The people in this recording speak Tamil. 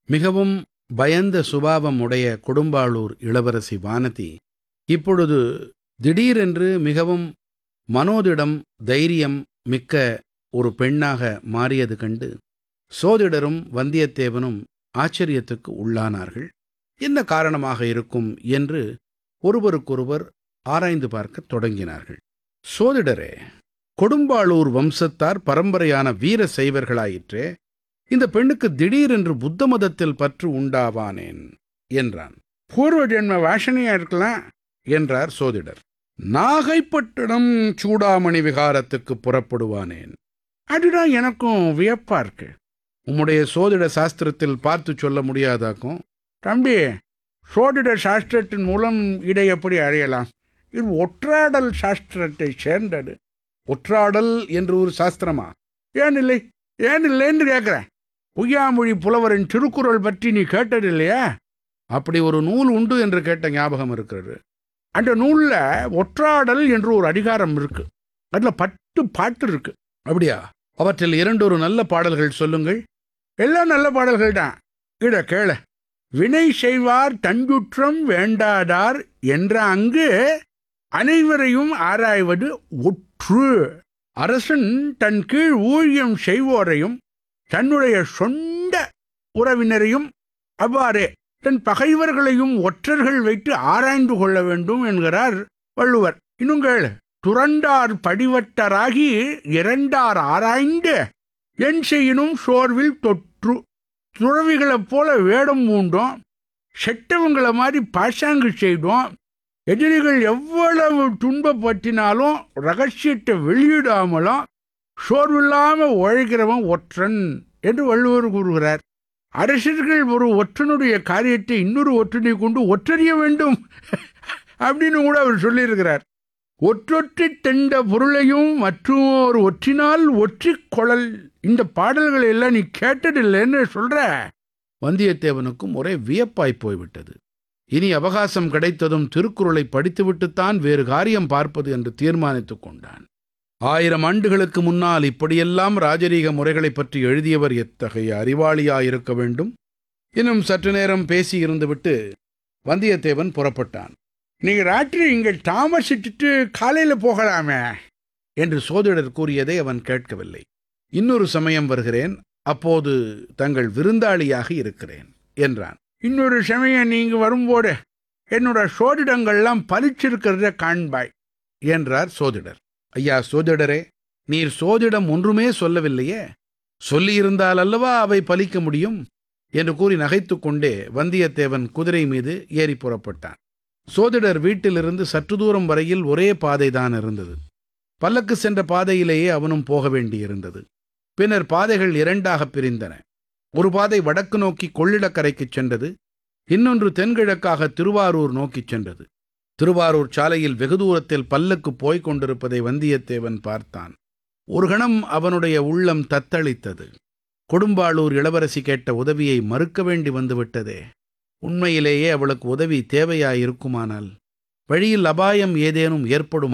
மிகவும் பயந்த சுபாவம் உடைய கொடும்பாளூர் இளவரசி வானதி இப்பொழுது திடீரென்று மிகவும் மனோதிடம் தைரியம் மிக்க ஒரு பெண்ணாக மாறியது கண்டு சோதிடரும் வந்தியத்தேவனும் ஆச்சரியத்துக்கு உள்ளானார்கள் என்ன காரணமாக இருக்கும் என்று ஒருவருக்கொருவர் ஆராய்ந்து பார்க்கத் தொடங்கினார்கள் சோதிடரே கொடும்பாளூர் வம்சத்தார் பரம்பரையான வீர சைவர்களாயிற்றே இந்த பெண்ணுக்கு திடீரென்று புத்த மதத்தில் பற்று உண்டாவானேன் என்றான் பூர்வ ஜென்ம வாசனையா இருக்கலாம் என்றார் சோதிடர் நாகைப்பட்டினம் சூடாமணி விகாரத்துக்கு புறப்படுவானேன் அதுதான் எனக்கும் வியப்பா இருக்கு உம்முடைய சோதிட சாஸ்திரத்தில் பார்த்து சொல்ல முடியாதாக்கும் தம்பி சோதிட சாஸ்திரத்தின் மூலம் இதை எப்படி அறியலாம் இது ஒற்றாடல் சாஸ்திரத்தை சேர்ந்தது ஒற்றாடல் என்று ஒரு சாஸ்திரமா ஏன் இல்லை ஏன் இல்லைன்னு கேட்குறேன் பொய்யாமொழி புலவரின் திருக்குறள் பற்றி நீ கேட்டது இல்லையா அப்படி ஒரு நூல் உண்டு என்று கேட்ட ஞாபகம் இருக்கிறது அந்த நூலில் ஒற்றாடல் என்று ஒரு அதிகாரம் இருக்கு அதில் பத்து பாட்டு இருக்கு அப்படியா அவற்றில் இரண்டொரு நல்ல பாடல்கள் சொல்லுங்கள் எல்லாம் நல்ல பாடல்கள் தான் இட கேள வினை செய்வார் தஞ்சுற்றம் வேண்டாதார் என்ற அங்கு அனைவரையும் ஆராய்வது ஒற்று அரசன் தன் கீழ் ஊழியம் செய்வோரையும் தன்னுடைய சொந்த உறவினரையும் அவ்வாறே தன் பகைவர்களையும் ஒற்றர்கள் வைத்து ஆராய்ந்து கொள்ள வேண்டும் என்கிறார் வள்ளுவர் இன்னும் கேளு துறந்தார் படிவட்டராகி இறந்தார் ஆராய்ந்து என் செய்யினும் சோர்வில் தொற்று துறவிகளைப் போல வேடம் பூண்டோம் செட்டவங்களை மாதிரி பாசாங்கு செய்தோம் எதிரிகள் எவ்வளவு துன்பப்பற்றினாலும் ரகசியத்தை வெளியிடாமலும் சோர்வில்லாம உழைக்கிறவன் ஒற்றன் என்று வள்ளுவர் கூறுகிறார் அரசர்கள் ஒரு ஒற்றனுடைய காரியத்தை இன்னொரு ஒற்றனை கொண்டு ஒற்றறிய வேண்டும் அப்படின்னு கூட அவர் சொல்லியிருக்கிறார் ஒற்றொற்றி தெண்ட பொருளையும் மற்றொரு ஒற்றினால் ஒற்றிக் கொழல் இந்த பாடல்களை எல்லாம் நீ கேட்டதில்லைன்னு சொல்ற வந்தியத்தேவனுக்கும் ஒரே வியப்பாய் போய்விட்டது இனி அவகாசம் கிடைத்ததும் திருக்குறளை படித்துவிட்டுத்தான் வேறு காரியம் பார்ப்பது என்று தீர்மானித்துக் கொண்டான் ஆயிரம் ஆண்டுகளுக்கு முன்னால் இப்படியெல்லாம் ராஜரீக முறைகளைப் பற்றி எழுதியவர் எத்தகைய அறிவாளியாயிருக்க வேண்டும் இன்னும் சற்று நேரம் பேசி இருந்துவிட்டு வந்தியத்தேவன் புறப்பட்டான் நீங்க ராத்திரி இங்கே தாமசிச்சுட்டு காலையில போகலாமே என்று சோதிடர் கூறியதை அவன் கேட்கவில்லை இன்னொரு சமயம் வருகிறேன் அப்போது தங்கள் விருந்தாளியாக இருக்கிறேன் என்றான் இன்னொரு சமயம் நீங்க வரும்போது என்னோட சோதிடங்கள்லாம் பலிச்சிருக்கிறத காண்பாய் என்றார் சோதிடர் ஐயா சோதிடரே நீர் சோதிடம் ஒன்றுமே சொல்லவில்லையே சொல்லியிருந்தால் அல்லவா அவை பலிக்க முடியும் என்று கூறி நகைத்துக் கொண்டே வந்தியத்தேவன் குதிரை மீது ஏறி புறப்பட்டான் சோதிடர் வீட்டிலிருந்து சற்று தூரம் வரையில் ஒரே பாதைதான் இருந்தது பல்லக்கு சென்ற பாதையிலேயே அவனும் போக வேண்டியிருந்தது பின்னர் பாதைகள் இரண்டாக பிரிந்தன ஒரு பாதை வடக்கு நோக்கி கொள்ளிடக்கரைக்குச் சென்றது இன்னொன்று தென்கிழக்காக திருவாரூர் நோக்கிச் சென்றது திருவாரூர் சாலையில் வெகு தூரத்தில் பல்லக்கு போய்க் கொண்டிருப்பதை வந்தியத்தேவன் பார்த்தான் ஒரு கணம் அவனுடைய உள்ளம் தத்தளித்தது கொடும்பாளூர் இளவரசி கேட்ட உதவியை மறுக்க வேண்டி வந்துவிட்டதே உண்மையிலேயே அவளுக்கு உதவி தேவையாயிருக்குமானால் வழியில் அபாயம் ஏதேனும் ஏற்படும்